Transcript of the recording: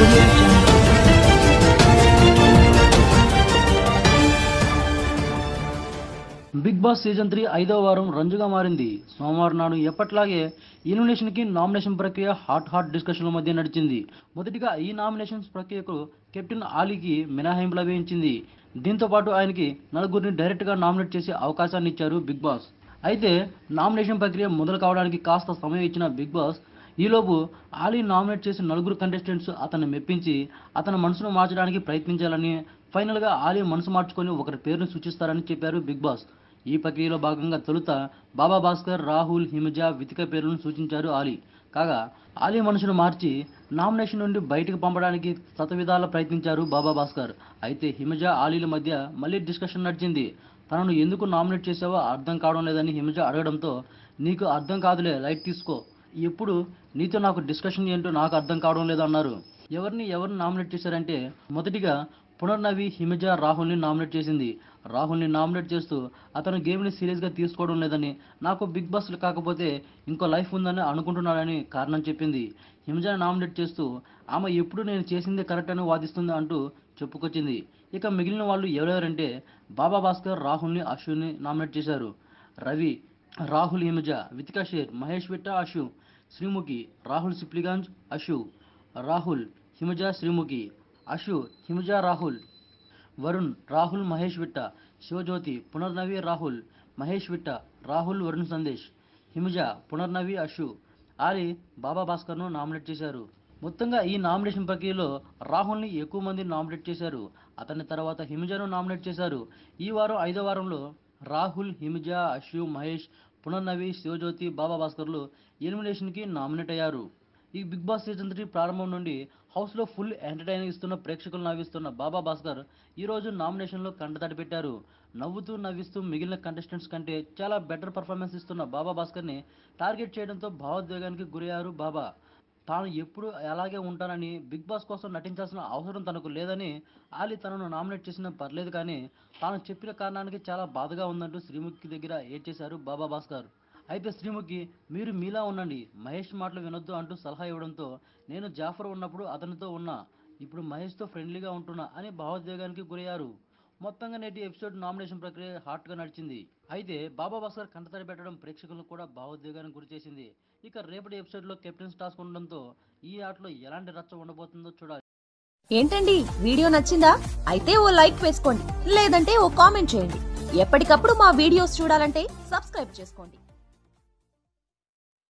audio jungle. Bigg Boss season three ఐదవ వారం రంజుగా మారింది సోమవారం నాడు ఎప్పట్లాగే ఎలిమినేషన్ కి నామినేషన్ ప్రక్రియ హాట్ హాట్ డిస్కషన్ల మధ్య నడిచింది మొదటిగా ఈ నామినేషన్స్ ప్రక్రియకు కెప్టెన్ ఆలీకి మినహాయింపు లభించింది దీంతో పాటు ఆయనకి నలుగురిని డైరెక్ట్ గా నామినేట్ చేసే అవకాశాన్ని ఇచ్చారు బిగ్ బాస్ అయితే నామినేషన్ ప్రక్రియ మొదలు కావడానికి కాస్త సమయం ఇచ్చిన బిగ్ బాస్ ఈలోపు ఆలీ నామినేట్ చేసిన నలుగురు కంటెస్టెంట్స్ అతన్ని మెప్పించి అతని మనసును మార్చడానికి ప్రయత్నించాలని ఫైనల్గా ఆలీ మనసు మార్చుకొని ఒకరి పేరును సూచిస్తారని చెప్పారు బిగ్ బాస్ ఈ ప్రక్రియలో భాగంగా తొలుత బాబా భాస్కర్ రాహుల్ హిమజ వితిక పేర్లను సూచించారు ఆలీ కాగా ఆలీ మనసును మార్చి నామినేషన్ నుండి బయటకు పంపడానికి శతవిధాల ప్రయత్నించారు బాబా భాస్కర్ అయితే హిమజ ఆలీల మధ్య మళ్ళీ డిస్కషన్ నడిచింది తనను ఎందుకు నామినేట్ చేసావో అర్థం కావడం లేదని హిమజ అడగడంతో నీకు అర్థం కాదులే లైట్ తీసుకో ఎప్పుడు నీతో నాకు డిస్కషన్ ఏంటో నాకు అర్థం కావడం లేదు అన్నారు ఎవరిని ఎవరిని నామినేట్ చేశారంటే మొదటిగా పునర్నవి హిమజ రాహుల్ని నామినేట్ చేసింది రాహుల్ని నామినేట్ చేస్తూ అతను గేమ్ని సీరియస్గా తీసుకోవడం లేదని నాకు బిగ్ బాస్ కాకపోతే ఇంకో లైఫ్ ఉందని అనుకుంటున్నాడని కారణం చెప్పింది హిమజని నామినేట్ చేస్తూ ఆమె ఎప్పుడు నేను చేసిందే కరెక్ట్ అని వాదిస్తుంది అంటూ చెప్పుకొచ్చింది ఇక మిగిలిన వాళ్ళు ఎవరెవరంటే బాబా భాస్కర్ రాహుల్ని అశ్విని నామినేట్ చేశారు రవి రాహుల్ హిమజ వితికా షేర్ మహేష్ విట్ట అశు శ్రీముఖి రాహుల్ సిప్లిగంజ్ అశు రాహుల్ హిమజ శ్రీముఖి అశు హిమజ రాహుల్ వరుణ్ రాహుల్ మహేష్ విట్ట శివజ్యోతి పునర్నవి రాహుల్ మహేష్ విట్ట రాహుల్ వరుణ్ సందేశ్ హిమజ పునర్నవి అశు ఆలి బాబా భాస్కర్ను నామినేట్ చేశారు మొత్తంగా ఈ నామినేషన్ ప్రక్రియలో రాహుల్ని ఎక్కువ మంది నామినేట్ చేశారు అతని తర్వాత హిమజను నామినేట్ చేశారు ఈ వారం ఐదో వారంలో రాహుల్ హిమజ అశు మహేష్ పునర్నవి శివజ్యోతి బాబా భాస్కర్లు ఎలిమినేషన్కి నామినేట్ అయ్యారు ఈ బిగ్ బాస్ సీజన్ త్రీ ప్రారంభం నుండి హౌస్లో ఫుల్ ఎంటర్టైనింగ్ ఇస్తున్న ప్రేక్షకులు నవ్విస్తున్న బాబా భాస్కర్ ఈ రోజు నామినేషన్లో కంటతడి పెట్టారు నవ్వుతూ నవ్విస్తూ మిగిలిన కంటెస్టెంట్స్ కంటే చాలా బెటర్ పర్ఫార్మెన్స్ ఇస్తున్న బాబా భాస్కర్ని టార్గెట్ చేయడంతో భావోద్వేగానికి గురయ్యారు బాబా తాను ఎప్పుడు అలాగే ఉంటానని బిగ్ బాస్ కోసం నటించాల్సిన అవసరం తనకు లేదని ఆలీ తనను నామినేట్ చేసినా పర్లేదు కానీ తాను చెప్పిన కారణానికి చాలా బాధగా ఉందంటూ శ్రీముఖి దగ్గర ఏడ్చేశారు బాబా భాస్కర్ అయితే శ్రీముఖి మీరు మీలా ఉండండి మహేష్ మాటలు వినొద్దు అంటూ సలహా ఇవ్వడంతో నేను జాఫర్ ఉన్నప్పుడు అతనితో ఉన్నా ఇప్పుడు మహేష్తో ఫ్రెండ్లీగా ఉంటున్నా అని భావోద్వేగానికి గురయ్యారు మొత్తంగా నేటి ఎపిసోడ్ నామినేషన్ ప్రక్రియ హాట్గా నడిచింది అయితే బాబా భాస్కర్ కంటతడి పెట్టడం ప్రేక్షకులను కూడా భావోద్వేగానికి గురి చేసింది ఇక రేపటి ఎపిసోడ్లో కెప్టెన్స్ టాస్క్ ఉండడంతో ఈ ఆటలో ఎలాంటి రచ్చ ఉండబోతుందో చూడాలి ఏంటండి వీడియో నచ్చిందా అయితే ఓ లైక్ వేసుకోండి లేదంటే ఓ కామెంట్ చేయండి ఎప్పటికప్పుడు మా వీడియోస్ చూడాలంటే సబ్స్క్రైబ్ చేసుకోండి